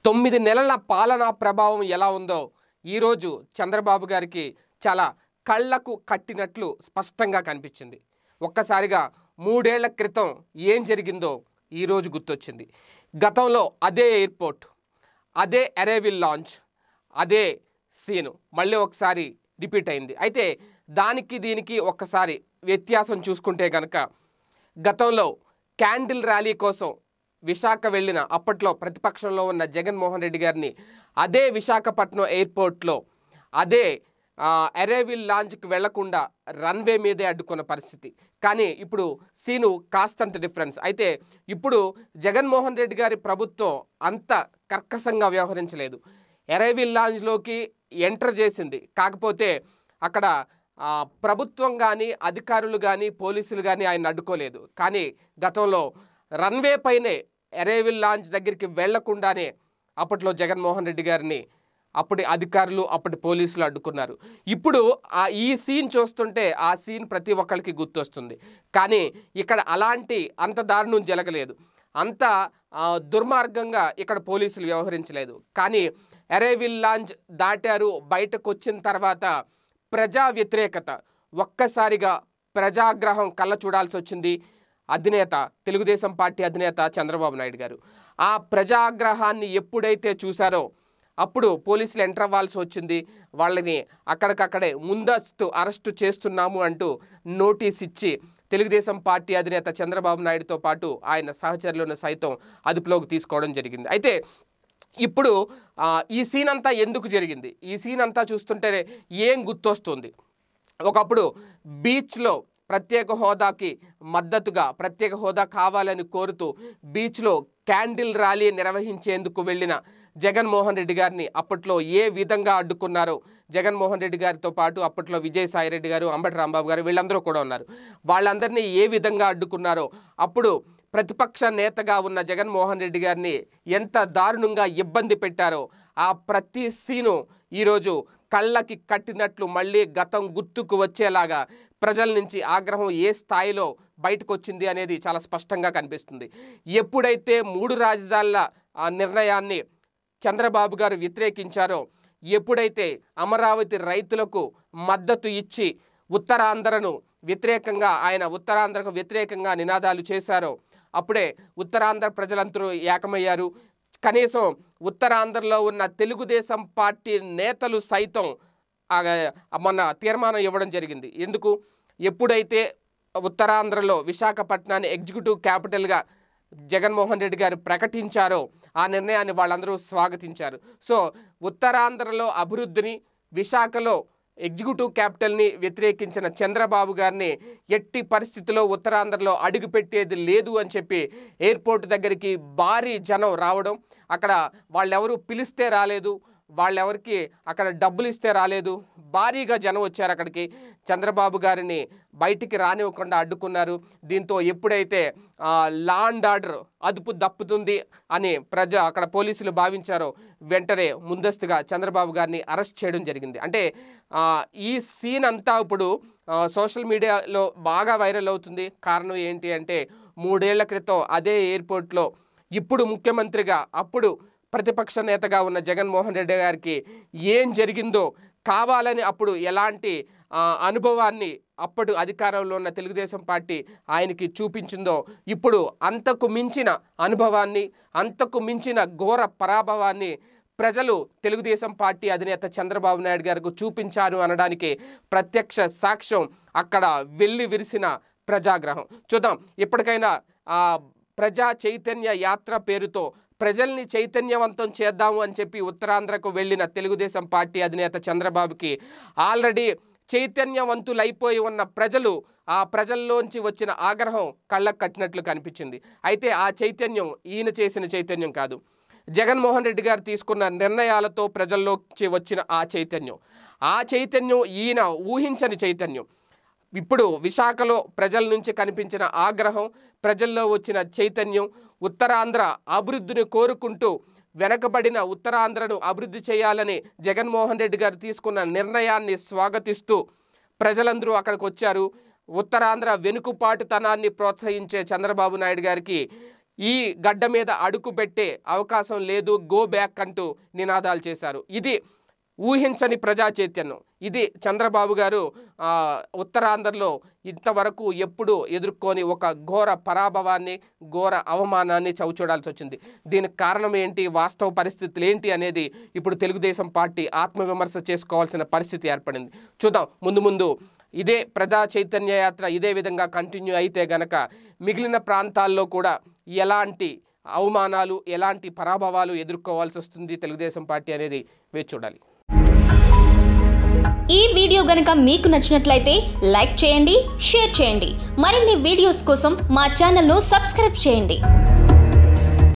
తొమ్మిది నెలల పాలనా ప్రభావం ఎలా ఉందో ఈరోజు చంద్రబాబు గారికి చాలా కళ్ళకు కట్టినట్లు స్పష్టంగా కనిపించింది ఒక్కసారిగా మూడేళ్ల క్రితం ఏం జరిగిందో ఈరోజు గుర్తొచ్చింది గతంలో అదే ఎయిర్పోర్ట్ అదే అరేవిల్ లాంచ్ అదే సీను మళ్ళీ ఒకసారి రిపీట్ అయింది అయితే దానికి దీనికి ఒక్కసారి వ్యత్యాసం చూసుకుంటే కనుక గతంలో క్యాండిల్ ర్యాలీ కోసం విశాఖ వెళ్ళిన అప్పట్లో ప్రతిపక్షంలో ఉన్న జగన్మోహన్ రెడ్డి గారిని అదే విశాఖపట్నం ఎయిర్పోర్ట్లో అదే ఆ, అరేవిల్ లాంచ్కి వెళ్లకుండా రన్వే మీదే అడ్డుకున్న పరిస్థితి కానీ ఇప్పుడు సీను కాస్తంత డిఫరెన్స్ అయితే ఇప్పుడు జగన్మోహన్ రెడ్డి గారి ప్రభుత్వం అంత కర్కశంగా వ్యవహరించలేదు అరేవిల్ లాంజ్లోకి ఎంటర్ చేసింది కాకపోతే అక్కడ ఆ, ప్రభుత్వం కానీ అధికారులు కానీ పోలీసులు కానీ ఆయన అడ్డుకోలేదు కానీ గతంలో రన్వే పైనే అరేవిల్ లాంచ్ దగ్గరికి వెళ్లకుండానే అప్పట్లో జగన్మోహన్ రెడ్డి గారిని అప్పటి అధికారులు అప్పటి పోలీసులు అడ్డుకున్నారు ఇప్పుడు ఆ ఈ సీన్ చూస్తుంటే ఆ సీన్ ప్రతి ఒక్కరికి గుర్తొస్తుంది కానీ ఇక్కడ అలాంటి అంత దారుణం జరగలేదు అంత ఆ, దుర్మార్గంగా ఇక్కడ పోలీసులు వ్యవహరించలేదు కానీ అరేవిల్ లాంచ్ దాటారు బయటకు వచ్చిన తర్వాత ప్రజా వ్యతిరేకత ఒక్కసారిగా ప్రజాగ్రహం కళ్ళ చూడాల్సి వచ్చింది అధినేత తెలుగుదేశం పార్టీ అధినేత చంద్రబాబు నాయుడు గారు ఆ ప్రజాగ్రహాన్ని ఎప్పుడైతే చూశారో అప్పుడు పోలీసులు ఎంటర్ అవ్వాల్సి వచ్చింది వాళ్ళని అక్కడికక్కడే ముందస్తు అరెస్టు చేస్తున్నాము అంటూ నోటీస్ ఇచ్చి తెలుగుదేశం పార్టీ అధినేత చంద్రబాబు నాయుడుతో పాటు ఆయన సహచరులను సైతం అదుపులోకి తీసుకోవడం జరిగింది అయితే ఇప్పుడు ఆ, ఈ సీన్ అంతా ఎందుకు జరిగింది ఈ సీన్ అంతా చూస్తుంటే ఏం గుర్తొస్తుంది ఒకప్పుడు బీచ్లో ప్రత్యేక హోదాకి మద్దతుగా ప్రత్యేక హోదా కావాలని కోరుతూ బీచ్లో క్యాండిల్ ర్యాలీ నిర్వహించేందుకు వెళ్ళిన జగన్మోహన్ రెడ్డి గారిని అప్పట్లో ఏ విధంగా అడ్డుకున్నారో జగన్మోహన్ రెడ్డి గారితో పాటు అప్పట్లో విజయసాయి రెడ్డి గారు అంబటి రాంబాబు గారు వీళ్ళందరూ కూడా ఉన్నారు వాళ్ళందరినీ ఏ విధంగా అడ్డుకున్నారో అప్పుడు ప్రతిపక్ష నేతగా ఉన్న జగన్మోహన్ రెడ్డి గారిని ఎంత దారుణంగా ఇబ్బంది పెట్టారో ఆ ప్రతి సీను ఈరోజు కళ్ళకి కట్టినట్లు మళ్ళీ గతం గుర్తుకు వచ్చేలాగా ప్రజల నుంచి ఆగ్రహం ఏ స్థాయిలో బయటకు వచ్చింది అనేది చాలా స్పష్టంగా కనిపిస్తుంది ఎప్పుడైతే మూడు రాజధానుల ఆ నిర్ణయాన్ని చంద్రబాబు గారు వ్యతిరేకించారో ఎప్పుడైతే అమరావతి రైతులకు మద్దతు ఇచ్చి ఉత్తరాంధ్రను వ్యతిరేకంగా ఆయన ఉత్తరాంధ్రకు వ్యతిరేకంగా నినాదాలు చేశారో అప్పుడే ఉత్తరాంధ్ర ప్రజలందరూ ఏకమయ్యారు కనీసం ఉత్తరాంధ్రలో ఉన్న తెలుగుదేశం పార్టీ నేతలు సైతం ఆ, మొన్న తీర్మానం ఇవ్వడం జరిగింది ఎందుకు ఎప్పుడైతే ఉత్తరాంధ్రలో విశాఖపట్నాన్ని ఎగ్జిక్యూటివ్ క్యాపిటల్గా జగన్మోహన్ రెడ్డి గారు ప్రకటించారో ఆ నిర్ణయాన్ని వాళ్ళందరూ స్వాగతించారు సో ఉత్తరాంధ్రలో అభివృద్ధిని విశాఖలో ఎగ్జిక్యూటివ్ క్యాపిటల్ని వ్యతిరేకించిన చంద్రబాబు గారిని ఎట్టి పరిస్థితిలో ఉత్తరాంధ్రలో అడుగుపెట్టేది లేదు అని చెప్పి ఎయిర్పోర్ట్ దగ్గరికి భారీ జనం రావడం అక్కడ వాళ్ళెవరూ పిలిస్తే రాలేదు వాళ్ళెవరికి అక్కడ డబ్బులు ఇస్తే రాలేదు భారీగా జనం వచ్చారు అక్కడికి చంద్రబాబు గారిని బయటికి రానివ్వకుండా అడ్డుకున్నారు దీంతో ఎప్పుడైతే ఆ, లా అండ్ ఆర్డర్ అదుపు దప్పుతుంది అని ప్రజ అక్కడ పోలీసులు భావించారో వెంటనే ముందస్తుగా చంద్రబాబు గారిని అరెస్ట్ చేయడం జరిగింది అంటే ఆ, ఈ సీన్ అంతా ఇప్పుడు ఆ, సోషల్ మీడియాలో బాగా వైరల్ అవుతుంది కారణం ఏంటి అంటే మూడేళ్ల క్రితం అదే ఎయిర్పోర్ట్లో ఇప్పుడు ముఖ్యమంత్రిగా అప్పుడు ప్రతిపక్ష నేతగా ఉన్న జగన్మోహన్ రెడ్డి గారికి ఏం జరిగిందో కావాలని అప్పుడు ఎలాంటి ఆ, అనుభవాన్ని అప్పుడు అధికారంలో ఉన్న తెలుగుదేశం పార్టీ ఆయనకి చూపించిందో ఇప్పుడు అంతకు మించిన అనుభవాన్ని అంతకు మించిన ఘోర పరాభవాన్ని ప్రజలు తెలుగుదేశం పార్టీ అధినేత చంద్రబాబు నాయుడు గారికి చూపించారు అనడానికి ప్రత్యక్ష సాక్ష్యం అక్కడ వెళ్ళి విరిసిన ప్రజాగ్రహం చూద్దాం ఇప్పటికైనా ఆ ప్రజా చైతన్య యాత్ర పేరుతో ప్రజల్ని చైతన్యవంతం చేద్దాము అని చెప్పి ఉత్తరాంధ్రకు వెళ్ళిన తెలుగుదేశం పార్టీ అధినేత చంద్రబాబుకి ఆల్రెడీ చైతన్యవంతులైపోయి ఉన్న ప్రజలు ఆ ప్రజల్లోంచి వచ్చిన ఆగ్రహం కళ్ళకు కట్టినట్లు కనిపించింది అయితే ఆ చైతన్యం ఈయన చేసిన చైతన్యం కాదు జగన్మోహన్ రెడ్డి గారు తీసుకున్న నిర్ణయాలతో ప్రజల్లోకి వచ్చిన ఆ చైతన్యం ఆ చైతన్యం ఈయన ఊహించని చైతన్యం ఇప్పుడు విశాఖలో ప్రజల నుంచి కనిపించిన ఆగ్రహం ప్రజల్లో వచ్చిన చైతన్యం ఉత్తరాంధ్ర అభివృద్ధిని కోరుకుంటూ వెనకబడిన ఉత్తరాంధ్రను అభివృద్ధి చేయాలని జగన్మోహన్ రెడ్డి గారు తీసుకున్న నిర్ణయాన్ని స్వాగతిస్తూ ప్రజలందరూ అక్కడికి వచ్చారు ఉత్తరాంధ్ర వెనుకపాటుతనాన్ని ప్రోత్సహించే చంద్రబాబు నాయుడు గారికి ఈ గడ్డ మీద అడుగు పెట్టే అవకాశం లేదు గో బ్యాక్ అంటూ నినాదాలు చేశారు ఇది ఊహించని ప్రజా చైతన్యం ఇది చంద్రబాబు గారు ఆ, ఉత్తరాంధ్రలో ఇంతవరకు ఎప్పుడు ఎదుర్కొని ఒక ఘోర పరాభవాన్ని ఘోర అవమానాన్ని చవిచూడాల్సి వచ్చింది దీనికి కారణం ఏంటి వాస్తవ పరిస్థితులు ఏంటి అనేది ఇప్పుడు తెలుగుదేశం పార్టీ ఆత్మవిమర్శ చేసుకోవాల్సిన పరిస్థితి ఏర్పడింది చూద్దాం ముందు ముందు ఇదే ప్రజా చైతన్య యాత్ర ఇదే విధంగా కంటిన్యూ అయితే గనక మిగిలిన ప్రాంతాల్లో కూడా ఎలాంటి అవమానాలు ఎలాంటి పరాభవాలు ఎదుర్కోవాల్సి వస్తుంది తెలుగుదేశం పార్టీ అనేది వేచి చూడాలి ఈ వీడియో గనుక మీకు నచ్చినట్లయితే లైక్ చేయండి షేర్ చేయండి మరిన్ని వీడియోస్ కోసం మా ఛానల్ను సబ్స్క్రైబ్ చేయండి